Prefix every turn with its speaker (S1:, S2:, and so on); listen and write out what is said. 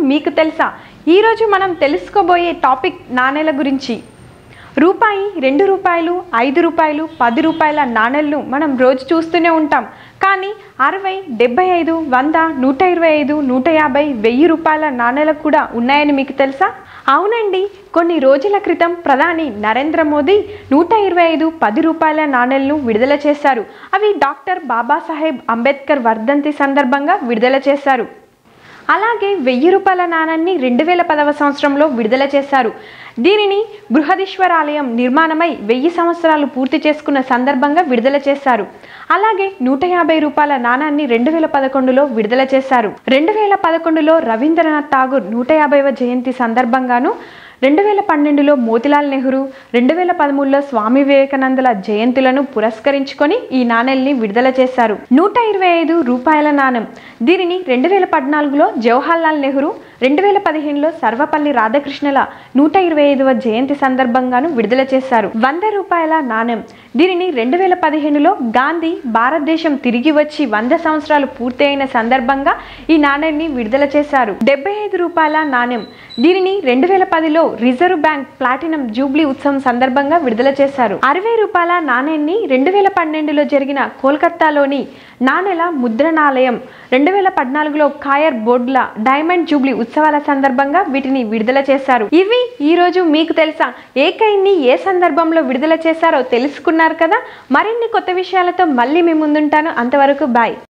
S1: మీకు తెలుసా ఈరోజు మనం తెలుసుకోబోయే టాపిక్ నాణేల గురించి రూపాయి రెండు రూపాయలు ఐదు రూపాయలు పది రూపాయల నాణేలను మనం రోజు చూస్తూనే ఉంటాం కానీ అరవై డెబ్బై ఐదు వంద నూట ఇరవై ఐదు నూట యాభై వెయ్యి రూపాయల నాణేలు కూడా ఉన్నాయని మీకు తెలుసా అవునండి కొన్ని రోజుల క్రితం ప్రధాని నరేంద్ర మోదీ నూట ఇరవై ఐదు పది రూపాయల నాణేలను విడుదల చేశారు అవి డాక్టర్ బాబాసాహెబ్ అంబేద్కర్ వర్ధంతి సందర్భంగా విడుదల చేశారు అలాగే వెయ్యి రూపాయల నాణాన్ని రెండు వేల పదవ సంవత్సరంలో విడుదల చేశారు దీనిని బృహదీశ్వర ఆలయం నిర్మాణమై వెయ్యి సంవత్సరాలు పూర్తి చేసుకున్న సందర్భంగా విడుదల చేశారు అలాగే నూట యాభై రూపాయల నాణాన్ని రెండు వేల పదకొండులో విడుదల చేశారు రెండు వేల పదకొండులో రవీంద్రనాథ్ ఠాగూర్ నూట యాభైవ జయంతి సందర్భంగాను రెండు వేల పన్నెండులో మోతిలాల్ నెహ్రూ రెండు వేల పదమూడులో స్వామి వివేకానందుల జయంతులను పురస్కరించుకొని ఈ నాణేల్ని విడుదల చేశారు నూట ఇరవై ఐదు రూపాయల నాణెం దీనిని రెండు వేల పద్నాలుగులో జవహర్లాల్ నెహ్రూ రెండు వేల పదిహేనులో సర్వపల్లి రాధాకృష్ణల నూట ఇరవై ఐదవ జయంతి సందర్భంగాను విడుదల చేశారు వంద రూపాయల నాణెం దీనిని రెండు వేల పదిహేనులో గాంధీ భారతదేశం తిరిగి వచ్చి వంద సంవత్సరాలు పూర్తి అయిన సందర్భంగా ఈ నాణ్యాన్ని విడుదల చేశారు డెబ్బై ఐదు రూపాయల నాణెం దీనిని రెండు వేల పదిలో రిజర్వ్ బ్యాంక్ ప్లాటినం జూబ్లీ ఉత్సవం సందర్భంగా విడుదల చేశారు అరవై రూపాయల నాణ్యాన్ని రెండు వేల పన్నెండులో జరిగిన కోల్కత్తాలోని నాణెల ముద్రణాలయం రెండు వేల పద్నాలుగులో కాయర్ బోర్డుల డైమండ్ జూబ్లీ ఉత్సవాల సందర్భంగా వీటిని విడుదల చేశారు ఇవి ఈ రోజు మీకు తెలుసా ఏ కైన్ని ఏ సందర్భంలో విడుదల చేశారో తెలుసుకున్నారు కదా మరిన్ని కొత్త విషయాలతో మళ్ళీ మీ ముందుంటాను అంతవరకు బాయ్